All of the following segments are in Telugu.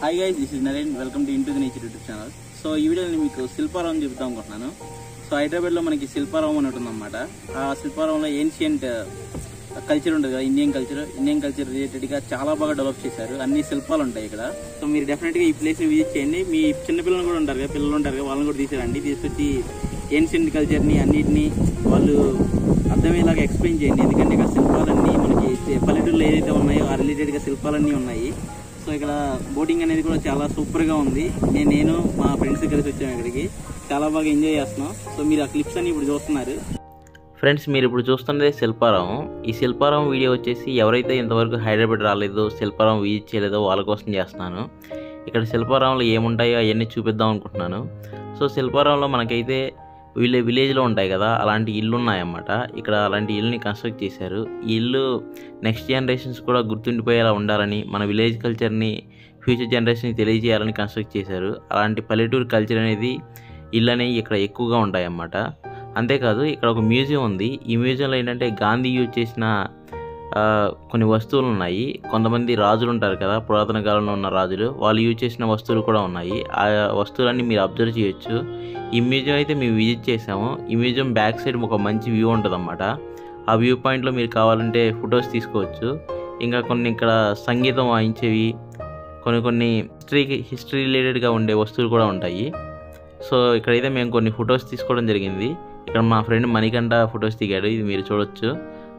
Hi guys this is Naren welcome to into the nature YouTube channel so ఈ వీడియోలో నేను మీకు శిల్పారావం చెప్తాం అనుకుంటున్నాను సో హైదరాబాద్లో మనకి శిల్పారావం అని ఉంటుంది అనమాట ఆ శిల్పారావంలో ఏన్షియంట్ కల్చర్ ఉంటుంది కదా ఇండియన్ కల్చర్ ఇండియన్ కల్చర్ రిలేటెడ్గా చాలా బాగా డెవలప్ చేశారు అన్ని శిల్పాలు ఉంటాయి ఇక్కడ సో మీరు డెఫినెట్గా ఈ ప్లేస్ విజిట్ చేయండి మీ చిన్న పిల్లలు కూడా ఉంటారు కదా పిల్లలు ఉంటారు కదా వాళ్ళని కూడా తీసుకురండి తీసుకొచ్చి ఏన్షియంట్ కల్చర్ని అన్నిటిని వాళ్ళు అర్థమయ్యేలాగా ఎక్స్ప్లెయిన్ చేయండి ఎందుకంటే ఇక్కడ శిల్పాలన్నీ మనకి పల్లెటూరులో ఏదైతే ఉన్నాయో ఆ రిలేటెడ్గా శిల్పాలన్నీ ఉన్నాయి సో ఇక్కడ బోటింగ్ అనేది కూడా చాలా సూపర్ గా ఉంది నేను నేను మా ఫ్రెండ్స్ కలిసి వచ్చాము ఇక్కడికి చాలా బాగా ఎంజాయ్ చేస్తున్నాం సో మీరు ఆ క్లిప్స్ అన్ని ఇప్పుడు చూస్తున్నారు ఫ్రెండ్స్ మీరు ఇప్పుడు చూస్తున్నదే శిల్పారావం ఈ శిల్పారావం వీడియో వచ్చేసి ఎవరైతే ఇంతవరకు హైదరాబాద్ రాలేదో శిల్పారావం విజిట్ చేయలేదో వాళ్ళ కోసం చేస్తున్నాను ఇక్కడ శిల్పారావంలో ఏముంటాయో అవన్నీ చూపిద్దాం అనుకుంటున్నాను సో శిల్పారావంలో మనకైతే విలే విలేజ్లో ఉంటాయి కదా అలాంటి ఇల్లు ఉన్నాయన్నమాట ఇక్కడ అలాంటి ఇల్లుని కన్స్ట్రక్ట్ చేశారు ఈ ఇల్లు నెక్స్ట్ జనరేషన్స్ కూడా గుర్తుండిపోయేలా ఉండాలని మన విలేజ్ కల్చర్ని ఫ్యూచర్ జనరేషన్కి తెలియజేయాలని కన్స్ట్రక్ట్ చేశారు అలాంటి పల్లెటూరు కల్చర్ అనేది ఇల్లు అనేవి ఇక్కడ ఎక్కువగా ఉంటాయన్నమాట అంతేకాదు ఇక్కడ ఒక మ్యూజియం ఉంది ఈ మ్యూజియంలో ఏంటంటే గాంధీ యూజ్ చేసిన ఆ, కొన్ని వస్తువులు ఉన్నాయి కొంతమంది రాజులు ఉంటారు కదా పురాతన కాలంలో ఉన్న రాజులు వాళ్ళు యూజ్ చేసిన వస్తువులు కూడా ఉన్నాయి ఆ వస్తువులన్నీ మీరు అబ్జర్వ్ చేయొచ్చు ఈ మ్యూజియం అయితే మేము విజిట్ చేసాము ఈ మ్యూజియం బ్యాక్ సైడ్ ఒక మంచి వ్యూ ఉంటుంది ఆ వ్యూ పాయింట్లో మీరు కావాలంటే ఫొటోస్ తీసుకోవచ్చు ఇంకా కొన్ని ఇక్కడ సంగీతం వాయించేవి కొన్ని కొన్ని హిస్టరీకి హిస్టరీ రిలేటెడ్గా ఉండే వస్తువులు కూడా ఉంటాయి సో ఇక్కడైతే మేము కొన్ని ఫొటోస్ తీసుకోవడం జరిగింది ఇక్కడ మా ఫ్రెండ్ మణికంఠ ఫొటోస్ దిగాడు ఇది మీరు చూడొచ్చు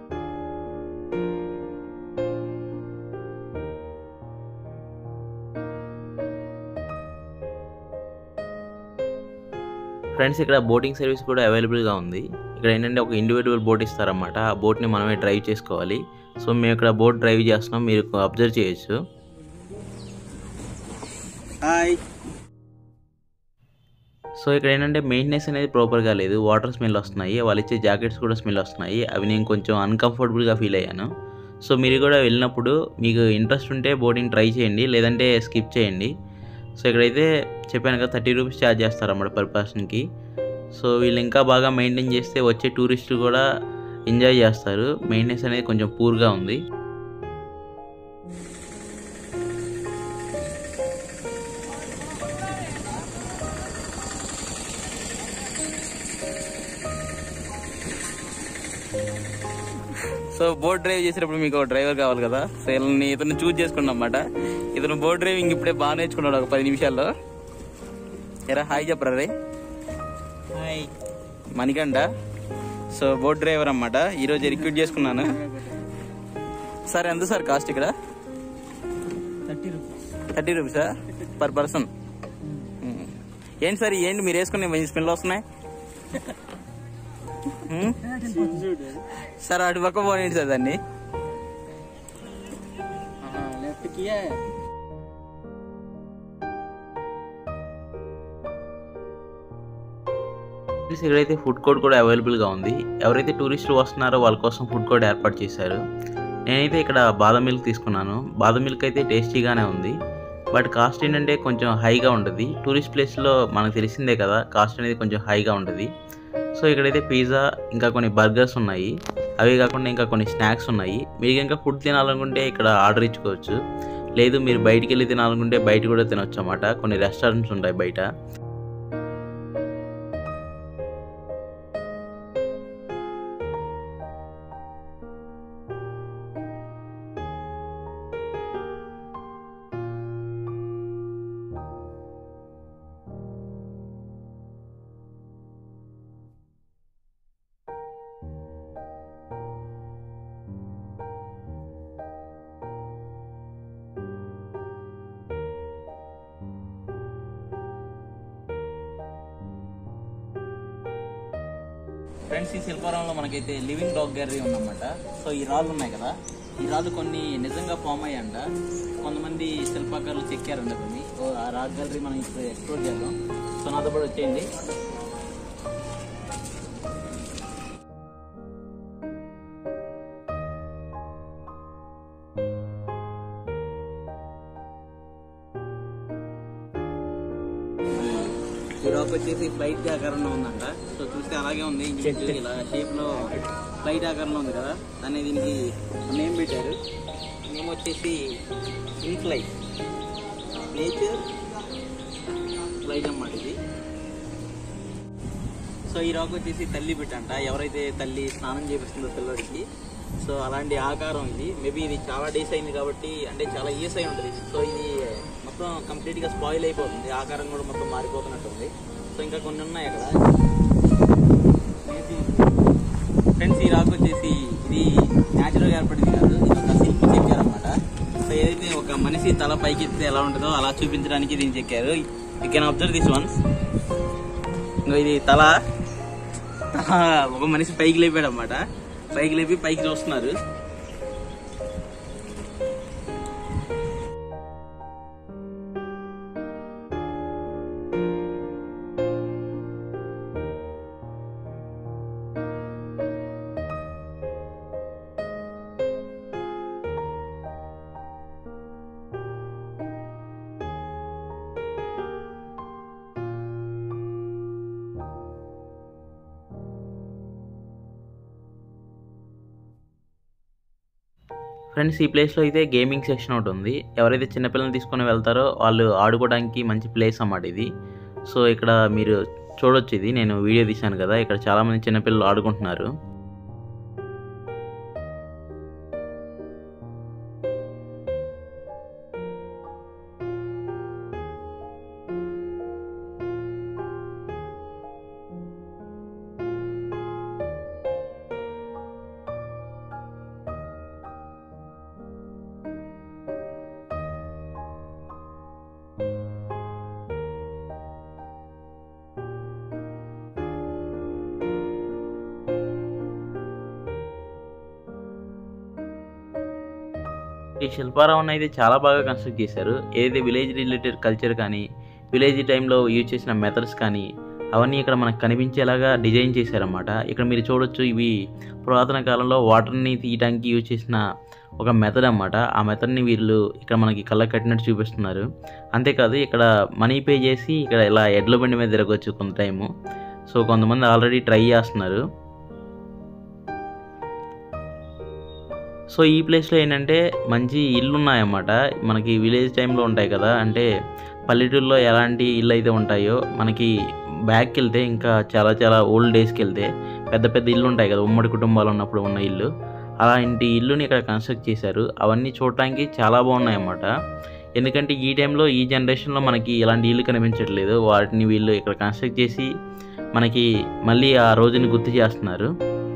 ఫ్రెండ్స్ ఇక్కడ బోటింగ్ సర్వీస్ కూడా అవైలబుల్గా ఉంది ఇక్కడ ఏంటంటే ఒక ఇండివిజువల్ బోట్ ఇస్తారన్నమాట ఆ బోట్ని మనమే డ్రైవ్ చేసుకోవాలి సో మేము ఇక్కడ బోట్ డ్రైవ్ చేస్తున్నాం మీరు అబ్జర్వ్ చేయొచ్చు హాయ్ సో ఇక్కడ ఏంటంటే మెయింటెనెన్స్ అనేది ప్రాపర్గా లేదు వాటర్ స్మెల్ వస్తున్నాయి వాళ్ళు ఇచ్చే జాకెట్స్ కూడా స్మెల్ వస్తున్నాయి అవి నేను కొంచెం అన్కంఫర్టబుల్గా ఫీల్ అయ్యాను సో మీరు కూడా వెళ్ళినప్పుడు మీకు ఇంట్రెస్ట్ ఉంటే బోటింగ్ ట్రై చేయండి లేదంటే స్కిప్ చేయండి సో ఇక్కడైతే చెప్పాను కదా థర్టీ రూపీస్ ఛార్జ్ చేస్తారన్నమాట పర్ పర్సన్కి సో వీళ్ళు ఇంకా బాగా మెయింటైన్ చేస్తే వచ్చే టూరిస్టులు కూడా ఎంజాయ్ చేస్తారు మెయింటెనెన్స్ అనేది కొంచెం పూర్గా ఉంది సో బోట్ డ్రైవ్ చేసేటప్పుడు మీకు ఒక డ్రైవర్ కావాలి కదా సో వీళ్ళని ఇతను చూజ్ చేసుకున్నాం అన్నమాట ఇతను బోట్ డ్రైవింగ్ ఇప్పుడే బాగా నేర్చుకున్నాడు ఒక పది నిమిషాల్లో ఎరా హాయ్ చెప్పరా రే hi Manikanta so boat driver అన్నమాట ఈరోజు రిక్రూట్ చేసుకున్నాను సార్ ఎంత సార్ కాస్ట్ ఇక్కడ థర్టీ రూపీస్ థర్టీ రూపీసా పర్ పర్సన్ ఏంటి సార్ ఏంటి మీరు వేసుకునే మంచి స్మెల్ వస్తున్నాయి మ్మ్? సార్ అటు పక్క పోనేంటి సార్ దాన్ని లెఫ్ట్ కియా ప్లస్ ఇక్కడైతే ఫుడ్ కోర్ట్ కూడా అవైలబుల్గా ఉంది ఎవరైతే టూరిస్టులు వస్తున్నారో వాళ్ళ కోసం ఫుడ్ కోర్ట్ ఏర్పాటు చేశారు నేనైతే ఇక్కడ బాదం మిల్క్ తీసుకున్నాను బాదం మిల్క్ అయితే టేస్టీగానే ఉంది బట్ కాస్ట్ ఏంటంటే కొంచెం హైగా ఉంటుంది టూరిస్ట్ ప్లేస్లో మనకు తెలిసిందే కదా కాస్ట్ అనేది కొంచెం హైగా ఉంటుంది సో ఇక్కడైతే పిజ్జా ఇంకా కొన్ని బర్గర్స్ ఉన్నాయి అవి కాకుండా ఇంకా కొన్ని స్నాక్స్ ఉన్నాయి మీకు ఇంకా ఫుడ్ తినాలనుకుంటే ఇక్కడ ఆర్డర్ ఇచ్చుకోవచ్చు లేదు మీరు బయటికి వెళ్ళి తినాలనుకుంటే బయట కూడా తినొచ్చు అన్నమాట కొన్ని రెస్టారెంట్స్ ఉంటాయి బయట ఫ్రెండ్స్ ఈ శిల్పారావంలో మనకైతే లివింగ్ డాగ్ గ్యాలరీ ఉందన్నమాట సో ఈ రాళ్ళు ఉన్నాయి కదా ఈ రాళ్ళు కొన్ని నిజంగా ఫామ్ అయ్యంట కొంతమంది శిల్పకారులు చెక్కారంట కొన్ని సో ఆ రాక్ గ్యాలరీ మనం ఇప్పుడు ఎక్స్ప్లోర్ చేద్దాం సో నాతో పాటు వచ్చేయండి ఈ రాక్ వచ్చేసి ఫ్లైట్ ఆకారంలో ఉందంట సో చూస్తే అలాగే ఉంది ఇంచుమించు ఇలా షేప్ లో ఫ్లైట్ ఆకారంలో ఉంది కదా దాన్ని దీనికి నేమ్ పెట్టారు నేమ్ వచ్చేసి ఇన్ఫ్లై నేచర్ లైట్ అన్నమాట ఇది సో ఈ రాక్ వచ్చేసి తల్లి పెట్టంట ఎవరైతే తల్లి స్నానం చేపిస్తుందో పిల్లడికి సో అలాంటి ఆకారం ఇది మేబీ ఇది చాలా డేస్ అయింది కాబట్టి అంటే చాలా ఇయర్స్ అయి ఉంటుంది సో ఇది మొత్తం కంప్లీట్ గా స్పాయిల్ అయిపోతుంది ఆకారం కూడా మొత్తం మారిపోతున్నట్టుంది సో ఇంకా కొన్ని ఉన్నాయి అక్కడ ఫ్రెండ్స్ ఈ రాక్ వచ్చేసి ఇది న్యాచురల్ గా ఏర్పడింది కాదు ఇది ఒక శిల్పి చెక్కారన్నమాట సో ఏదైతే ఒక మనిషి తల పైకి ఎత్తితే ఎలా ఉంటుందో అలా చూపించడానికి దీన్ని చెక్కారు you can observe this ones ఇంకా ఇది తల తల ఒక మనిషి పైకి లేపాడు అనమాట పైకి లేపి పైకి చూస్తున్నారు ఫ్రెండ్స్ ఈ ప్లేస్లో అయితే గేమింగ్ సెక్షన్ ఒకటి ఉంది ఎవరైతే చిన్నపిల్లల్ని తీసుకొని వెళ్తారో వాళ్ళు ఆడుకోవడానికి మంచి ప్లేస్ అన్నమాట ఇది సో ఇక్కడ మీరు చూడొచ్చు ఇది నేను వీడియో తీశాను కదా ఇక్కడ చాలామంది చిన్నపిల్లలు ఆడుకుంటున్నారు ఈ శిల్పారావం అయితే చాలా బాగా కన్స్ట్రక్ట్ చేశారు ఏదైతే విలేజ్ రిలేటెడ్ కల్చర్ కానీ విలేజ్ టైంలో యూజ్ చేసిన మెథడ్స్ కానీ అవన్నీ ఇక్కడ మనకు కనిపించేలాగా డిజైన్ చేశారన్నమాట ఇక్కడ మీరు చూడొచ్చు ఇవి పురాతన కాలంలో వాటర్ని తీయడానికి యూజ్ చేసిన ఒక మెథడ్ అన్నమాట ఆ మెథడ్ని వీళ్ళు ఇక్కడ మనకి కళ్ళ కట్టినట్టు చూపిస్తున్నారు అంతేకాదు ఇక్కడ మనీ పే చేసి ఇక్కడ ఇలా ఎడ్ల బండి మీద తిరగవచ్చు కొంత టైము సో కొంతమంది ఆల్రెడీ ట్రై చేస్తున్నారు సో ఈ ప్లేస్లో ఏంటంటే మంచి ఇల్లు ఉన్నాయన్నమాట మనకి విలేజ్ టైంలో ఉంటాయి కదా అంటే పల్లెటూరులో ఎలాంటి ఇల్లు అయితే ఉంటాయో మనకి బ్యాక్కి వెళ్తే ఇంకా చాలా చాలా ఓల్డ్ డేస్కి వెళ్తే పెద్ద పెద్ద ఇల్లు ఉంటాయి కదా ఉమ్మడి కుటుంబాలు ఉన్నప్పుడు ఉన్న ఇల్లు అలాంటి ఇల్లుని ఇక్కడ కన్స్ట్రక్ట్ చేశారు అవన్నీ చూడటానికి చాలా బాగున్నాయి అన్నమాట ఎందుకంటే ఈ టైంలో ఈ జనరేషన్లో మనకి ఇలాంటి ఇల్లు కనిపించట్లేదు వాటిని వీళ్ళు ఇక్కడ కన్స్ట్రక్ట్ చేసి మనకి మళ్ళీ ఆ రోజుని గుర్తు చేస్తున్నారు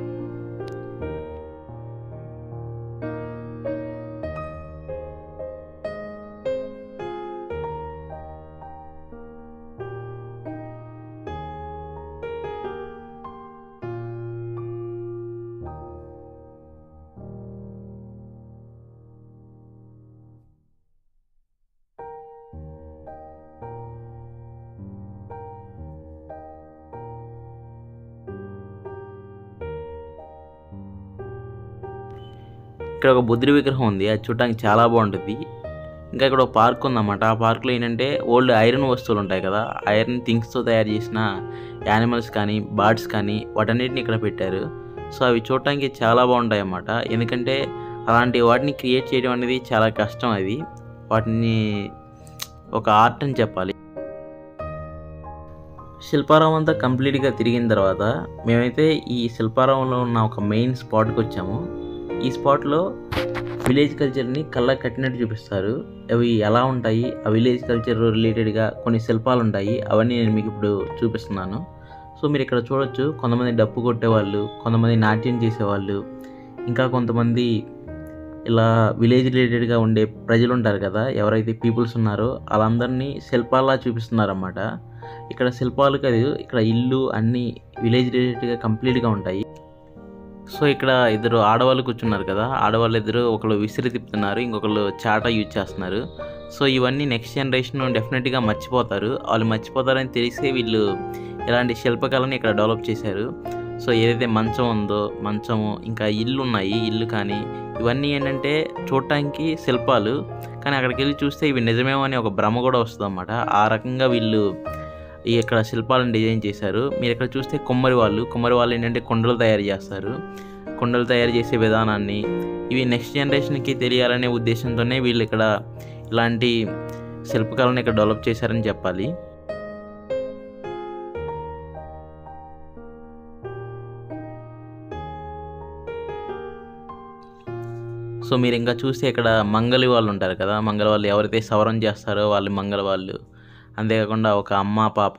ఇక్కడ ఒక బుద్ధుడి విగ్రహం ఉంది అది చూడడానికి చాలా బాగుంటుంది ఇంకా ఇక్కడ ఒక పార్క్ ఉందన్నమాట ఆ పార్క్లో ఏంటంటే ఓల్డ్ ఐరన్ వస్తువులు ఉంటాయి కదా ఐరన్ థింగ్స్తో తయారు చేసిన యానిమల్స్ కానీ బర్డ్స్ కానీ వాటన్నిటిని ఇక్కడ పెట్టారు సో అవి చూడటానికి చాలా బాగుంటాయి అన్నమాట ఎందుకంటే అలాంటి వాటిని క్రియేట్ చేయడం అనేది చాలా కష్టం అది వాటిని ఒక ఆర్ట్ అని చెప్పాలి శిల్పారావం అంతా కంప్లీట్గా తిరిగిన తర్వాత మేమైతే ఈ శిల్పారావంలో ఉన్న ఒక మెయిన్ స్పాట్కి వచ్చాము ఈ స్పాట్లో విలేజ్ కల్చర్ని కళ్ళకి కట్టినట్టు చూపిస్తారు అవి ఎలా ఉంటాయి ఆ విలేజ్ కల్చర్ రిలేటెడ్గా కొన్ని శిల్పాలు ఉంటాయి అవన్నీ నేను మీకు ఇప్పుడు చూపిస్తున్నాను సో మీరు ఇక్కడ చూడొచ్చు కొంతమంది డప్పు కొట్టేవాళ్ళు కొంతమంది నాట్యం చేసేవాళ్ళు ఇంకా కొంతమంది ఇలా విలేజ్ రిలేటెడ్గా ఉండే ప్రజలు ఉంటారు కదా ఎవరైతే పీపుల్స్ ఉన్నారో వాళ్ళందరినీ శిల్పాలా చూపిస్తున్నారన్నమాట ఇక్కడ శిల్పాలు కాదు ఇక్కడ ఇల్లు అన్నీ విలేజ్ రిలేటెడ్గా కంప్లీట్గా ఉంటాయి సో ఇక్కడ ఇద్దరు ఆడవాళ్ళు కూర్చున్నారు కదా ఆడవాళ్ళు ఇద్దరు ఒకళ్ళు విసిరి తిప్పుతున్నారు ఇంకొకళ్ళు చాట యూజ్ చేస్తున్నారు సో ఇవన్నీ నెక్స్ట్ జనరేషన్ డెఫినెట్గా మర్చిపోతారు వాళ్ళు మర్చిపోతారని తెలిసే వీళ్ళు ఇలాంటి శిల్పకళని ఇక్కడ డెవలప్ చేశారు సో ఏదైతే మంచం ఉందో మంచము ఇంకా ఇల్లు ఉన్నాయి ఇల్లు కానీ ఇవన్నీ ఏంటంటే చూడటానికి శిల్పాలు కానీ అక్కడికి వెళ్ళి చూస్తే ఇవి నిజమేమో అని ఒక భ్రమ కూడా వస్తుంది ఆ రకంగా వీళ్ళు ఈ ఇక్కడ శిల్పాలను డిజైన్ చేశారు మీరు ఇక్కడ చూస్తే కుమ్మరి వాళ్ళు కుమ్మరి వాళ్ళు ఏంటంటే కుండలు తయారు చేస్తారు కుండలు తయారు చేసే విధానాన్ని ఇవి నెక్స్ట్ జనరేషన్కి తెలియాలనే ఉద్దేశంతోనే వీళ్ళు ఇక్కడ ఇలాంటి శిల్పకళను ఇక్కడ డెవలప్ చేశారని చెప్పాలి సో మీరు ఇంకా చూస్తే ఇక్కడ మంగలి వాళ్ళు ఉంటారు కదా మంగళ వాళ్ళు ఎవరైతే సవరం చేస్తారో వాళ్ళు మంగళ వాళ్ళు అంతేకాకుండా ఒక అమ్మ పాప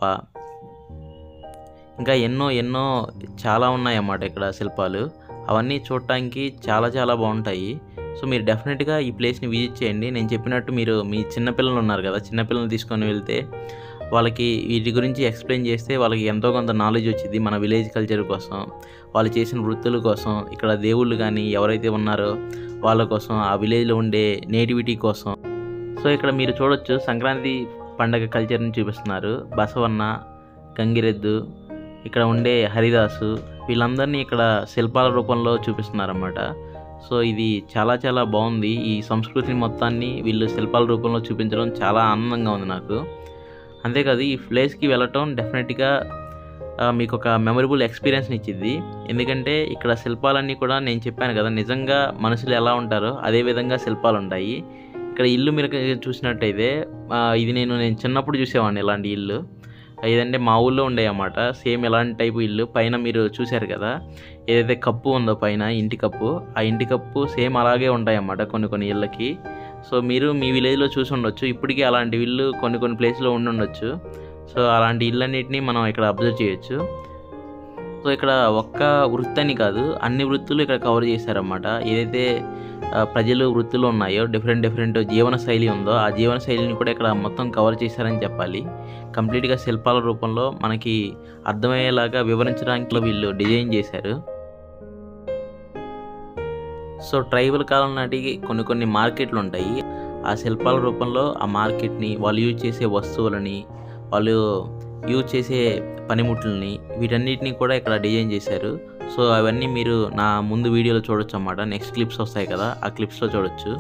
ఇంకా ఎన్నో ఎన్నో చాలా ఉన్నాయి అన్నమాట ఇక్కడ శిల్పాలు అవన్నీ చూడటానికి చాలా చాలా బాగుంటాయి సో మీరు డెఫినెట్గా ఈ ప్లేస్ని విజిట్ చేయండి నేను చెప్పినట్టు మీరు మీ చిన్నపిల్లలు ఉన్నారు కదా చిన్నపిల్లల్ని తీసుకొని వెళ్తే వాళ్ళకి వీటి గురించి ఎక్స్ప్లెయిన్ చేస్తే వాళ్ళకి ఎంతో కొంత నాలెడ్జ్ వచ్చింది మన విలేజ్ కల్చర్ కోసం వాళ్ళు చేసిన వృత్తుల కోసం ఇక్కడ దేవుళ్ళు కానీ ఎవరైతే ఉన్నారో వాళ్ళ కోసం ఆ విలేజ్లో ఉండే నేటివిటీ కోసం సో ఇక్కడ మీరు చూడొచ్చు సంక్రాంతి పండగ కల్చర్ని చూపిస్తున్నారు బసవన్న గంగిరెద్దు ఇక్కడ ఉండే హరిదాసు వీళ్ళందరినీ ఇక్కడ శిల్పాల రూపంలో చూపిస్తున్నారన్నమాట సో ఇది చాలా చాలా బాగుంది ఈ సంస్కృతిని మొత్తాన్ని వీళ్ళు శిల్పాల రూపంలో చూపించడం చాలా ఆనందంగా ఉంది నాకు అంతేకాదు ఈ ప్లేస్కి వెళ్ళటం డెఫినెట్గా ఆ, మీకు ఒక మెమరబుల్ ఎక్స్పీరియన్స్ని ఇచ్చింది ఎందుకంటే ఇక్కడ శిల్పాలన్నీ కూడా నేను చెప్పాను కదా నిజంగా మనుషులు ఎలా ఉంటారో అదే విధంగా శిల్పాలు ఉంటాయి ఇక్కడ ఇల్లు మీరు చూసినట్టయితే ఆ, ఇది నేను నేను చిన్నప్పుడు చూసేవాడిని ఇలాంటి ఇల్లు ఏదంటే మా ఊళ్ళో ఉండే అన్నమాట సేమ్ ఎలాంటి టైపు ఇల్లు పైన మీరు చూశారు కదా ఏదైతే కప్పు ఉందో పైన ఇంటి కప్పు ఆ ఇంటి కప్పు సేమ్ అలాగే ఉంటాయి అన్నమాట కొన్ని కొన్ని ఇళ్ళకి సో మీరు మీ విలేజ్లో చూసి ఉండొచ్చు ఇప్పటికీ అలాంటి ఇల్లు కొన్ని కొన్ని ప్లేస్లో ఉండి ఉండొచ్చు సో అలాంటి ఇళ్ళన్నిటిని మనం ఇక్కడ అబ్జర్వ్ చేయొచ్చు సో ఇక్కడ ఒక్క వృత్తి అని కాదు అన్ని వృత్తులు ఇక్కడ కవర్ చేశారన్నమాట ఏదైతే ఆ, ప్రజలు వృత్తులు ఉన్నాయో డిఫరెంట్ డిఫరెంట్ జీవన శైలి ఉందో ఆ జీవన శైలిని కూడా ఇక్కడ మొత్తం కవర్ చేశారని చెప్పాలి కంప్లీట్గా శిల్పాల రూపంలో మనకి అర్థమయ్యేలాగా వివరించడానికి వీళ్ళు డిజైన్ చేశారు సో ట్రైబల్ కాలం నాటికి కొన్ని కొన్ని మార్కెట్లు ఉంటాయి ఆ శిల్పాల రూపంలో ఆ మార్కెట్ని వాళ్ళు యూజ్ చేసే వస్తువులని వాళ్ళు యూజ్ చేసే పనిముట్లని వీటన్నిటిని కూడా ఇక్కడ డిజైన్ చేశారు సో అవన్నీ మీరు నా ముందు వీడియోలో చూడొచ్చు అన్నమాట నెక్స్ట్ క్లిప్స్ వస్తాయి కదా ఆ క్లిప్స్లో చూడొచ్చు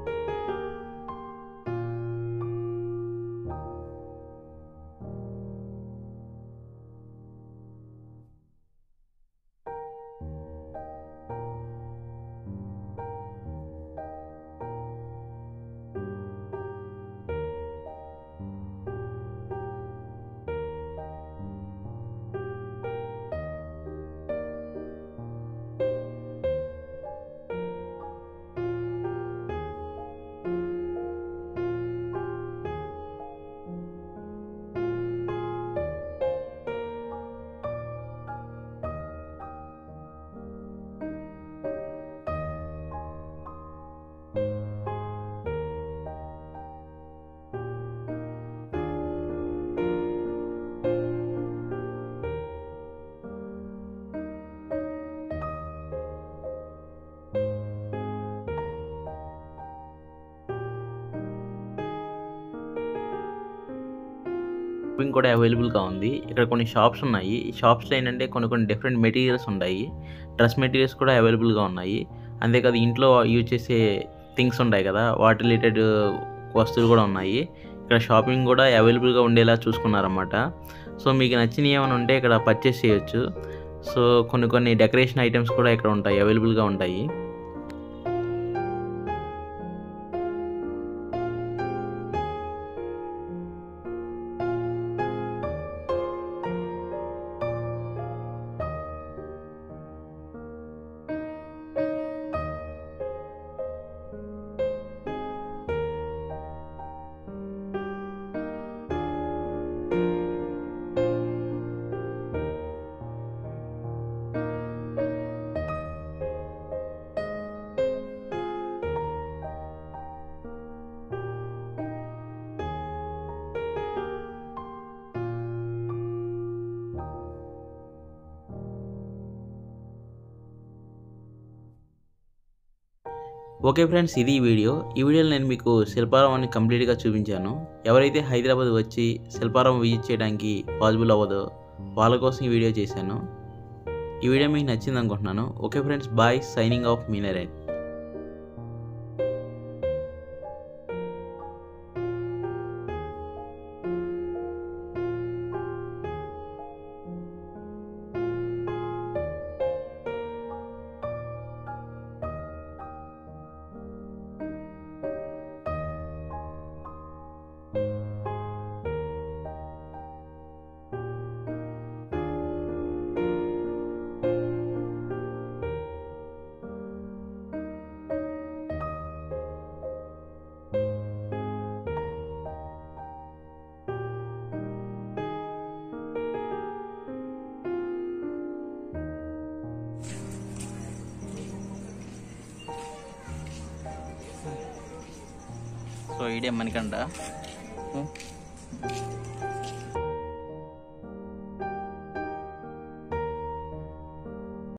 షాపింగ్ కూడా అవైలబుల్గా ఉంది ఇక్కడ కొన్ని షాప్స్ ఉన్నాయి ఈ షాప్స్లో ఏంటంటే కొన్ని కొన్ని డిఫరెంట్ మెటీరియల్స్ ఉన్నాయి డ్రెస్ మెటీరియల్స్ కూడా అవైలబుల్గా ఉన్నాయి అంతేకాదు ఇంట్లో యూజ్ చేసే థింగ్స్ ఉంటాయి కదా వాటి రిలేటెడ్ వస్తువులు కూడా ఉన్నాయి ఇక్కడ షాపింగ్ కూడా అవైలబుల్గా ఉండేలా చూసుకున్నారన్నమాట సో మీకు నచ్చినవి ఏమైనా ఉంటే ఇక్కడ పర్చేస్ చేయొచ్చు సో కొన్ని కొన్ని డెకరేషన్ ఐటమ్స్ కూడా ఇక్కడ ఉంటాయి అవైలబుల్గా ఉంటాయి ఓకే ఫ్రెండ్స్ ఇది ఈ వీడియో ఈ వీడియోలో నేను మీకు శిల్పారామాన్ని కంప్లీట్గా చూపించాను ఎవరైతే హైదరాబాద్ వచ్చి శిల్పారామం విజిట్ చేయడానికి పాసిబుల్ అవ్వదో వాళ్ళ కోసం ఈ వీడియో చేశాను ఈ వీడియో మీకు నచ్చింది అనుకుంటున్నాను okay friends bye signing off మీనరైన్ సో ఇడే మణికండ